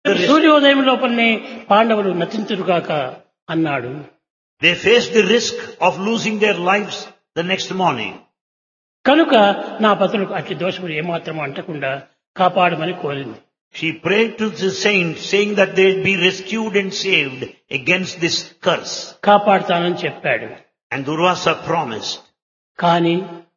సూర్యోదయం లోపలనే పాండవులు నచించురుగాక అన్నాడు They faced the risk of losing their lives the next morning. కనుక నా పతులకు అట్టి దోషములు ఏమాత్రం అంటకుండా కాపాడమని కోరింది She prayed to the saints saying that they'd be rescued and saved against this curse. కాపాడుతానని చెప్పాడు And Durvasa promised. కానీ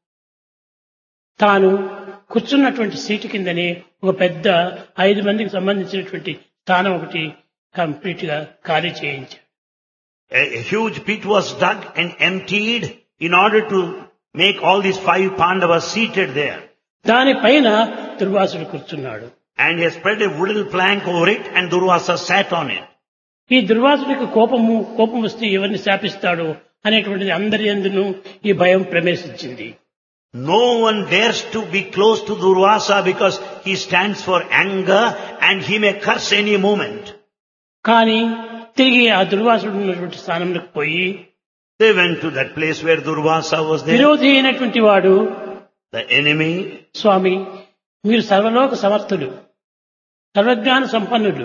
తాను కూర్చున్నటువంటి సీటు కిందనే ఒక పెద్ద ఐదు మందికి సంబంధించినటువంటి స్థానం ఒకటి కంప్లీట్ గా ఖాళీ చేయించాడు A, a huge pit was dug and emptied in order to make all these five Pandavas seated there. దానిపైన దుర్వాసుడు కూర్చున్నాడు And he has spread a wooden plank over it and Durvasa sat on it. ఈ దుర్వాసుడికి కోపము కోపం వస్తే ఎవరిని శాపిస్తాడో అనేటువంటిది అందరి ఎందును ఈ భయం ప్రవేశించింది No one dares to be close to Durvasa because he stands for anger and he may curse any moment. కానీ తిరిగి ఆ దుర్వాసుడు ఉన్నటువంటి స్థానంలోకి పోయి They went to that place where Durvasa was there. విరోధి అయినటువంటి వాడు The enemy, స్వామి మీరు సర్వలోక సమర్థులు సర్వజ్ఞాన సంపన్నులు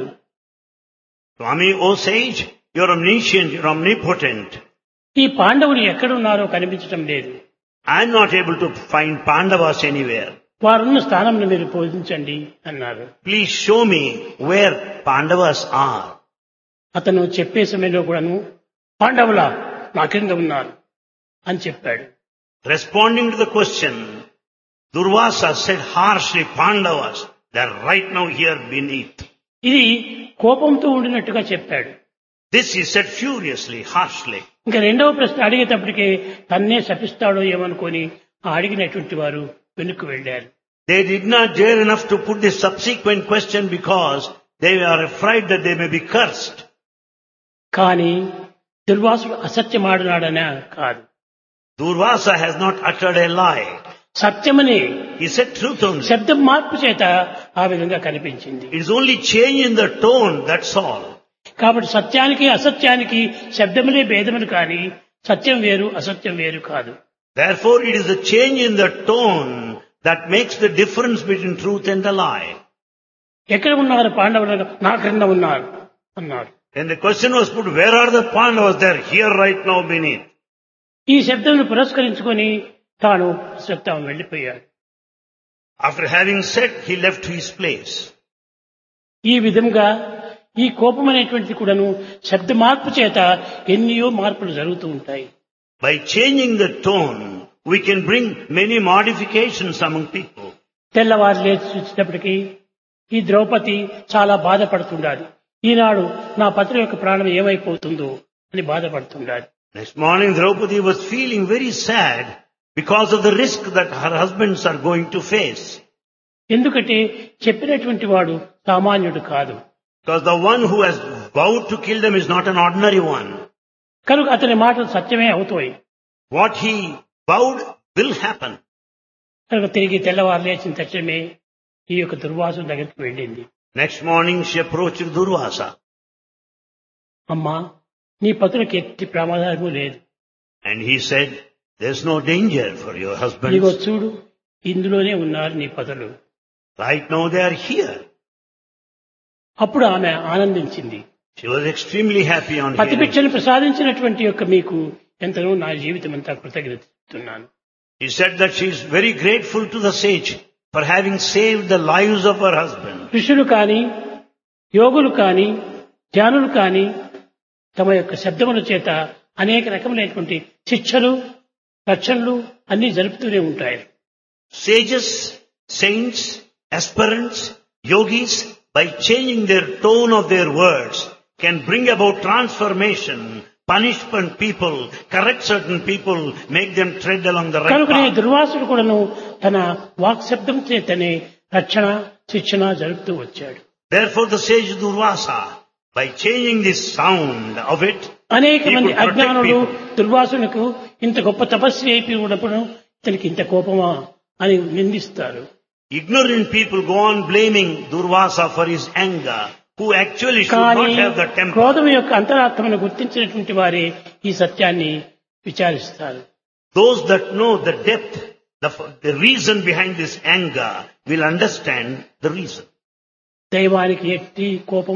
Swami, O sage, you're omniscient, you're omnipotent. ఈ పాండవులు ఎక్కడున్నారో కనిపించటం లేదు I'm not able to find Pandavas anywhere. వారున్న స్థానంలో మీరు బోధించండి అన్నారు Please show me where Pandavas are. అతను చెప్పే సమయంలో కూడాను పాండవుల నా కింద ఉన్నారు అని చెప్పాడు Responding to the question, Durvasa said harshly, Pandavas, they're right now here beneath. ఇది కోపంతో ఉండినట్టుగా చెప్పాడు This he said furiously, harshly. ఇంకా రెండవ ప్రశ్న అడిగేటప్పటికే తన్నే శపిస్తాడో ఏమనుకొని ఆ అడిగినటువంటి వారు వెనుక్కు వెళ్ళారు They did not dare enough to put the subsequent question because they are afraid that they may be cursed. కానీ దుర్వాసుడు అసత్యమాడినాడనే కాదు Durvasa has not uttered a lie. సత్యమని He said truth only. శబ్దం మార్పు చేత ఆ విధంగా కనిపించింది It is only change in the tone, that's all. కాబట్టి సత్యానికి అసత్యానికి శబ్దములే భేదములు కానీ సత్యం వేరు అసత్యం వేరు కాదు Therefore, it is the change in the tone that makes the difference between truth and the lie. ఎక్కడ ఉన్నారు పాండవులు నా క్రింద ఉన్నారు అన్నారు When the question was put, where are the Pandavas? They're here right now beneath. ఈ శబ్దమును పురస్కరించుకొని తాను చెప్తాం వెళ్ళిపోయాడు After having said, he left his place. ఈ విధంగా ఈ కోపం అనేటువంటిది కూడాను శబ్ద మార్పు చేత ఎన్నో మార్పులు జరుగుతూ ఉంటాయి By changing the tone, we can bring many modifications among people. తెల్లవారు లేచి చూసేటప్పటికి ఈ ద్రౌపది చాలా బాధపడుతుండాలి ఈనాడు నా పత్రి యొక్క ప్రాణం ఏమైపోతుందో అని బాధపడుతుండాలి Next morning, Draupadi was feeling very sad because of the risk that her husbands are going to face. ఎందుకంటే చెప్పినటువంటి వాడు సామాన్యుడు కాదు Because the one who has vowed to kill them is not an ordinary one. కనుక అతని మాటలు సత్యమే అవుతాయి What he vowed will happen. కనుక తిరిగి తెల్లవారు లేచిన తక్షణమే ఈ యొక్క దుర్వాసు దగ్గరికి వెళ్ళింది Next morning, she approached Durvasa అమ్మా నీ పతులకు ఎట్టి ప్రమాదము లేదు and he said, there's no danger for your నీగో husbands. చూడు ఇందులోనే ఉన్నారు నీ పతులు Right now they are here. అప్పుడు ఆమె ఆనందించింది She was extremely happy on hearing. పతిపిచ్చని ప్రసాదించినటువంటి యొక్క మీకు ఎంతనో నా జీవితం అంతా కృతజ్ఞత చెప్తున్నాను He said that she is very grateful to the sage for having saved the lives of her husband. ఋషులు కాని యోగులు కాని ధ్యానులు కాని తమ యొక్క శబ్దముల చేత అనేక రకములైనటువంటి శిక్షలు రక్షణలు అన్ని జరుపుతూనే ఉంటాయి Sages, saints, aspirants, yogis, by changing their tone of their words, can bring about transformation, punishment people, correct certain people, make them tread along the right కనుకనే path. దుర్వాసుడు కూడాను తన వాక్ శబ్దం చేతనే రక్షణ శిక్షణ జరుపుతూ వచ్చాడు Therefore the sage Durvasa, by changing the sound of it, అనేక he మంది could protect అజ్ఞానులు people. దుర్వాసులకు ఇంత గొప్ప తపస్వి అయిపోయి ఉన్నప్పుడు ఇతనికి ఇంత కోపమా అని నిందిస్తారు Ignorant people go on blaming Durvasa for his anger, who actually should కానీ not have the temper. క్రోధం యొక్క అంతరాత్మను గుర్తించినటువంటి వారే ఈ సత్యాన్ని విచారిస్తారు Those that know the depth, the, the reason behind this anger will understand the reason. దైవానికి ఎట్టి కోపం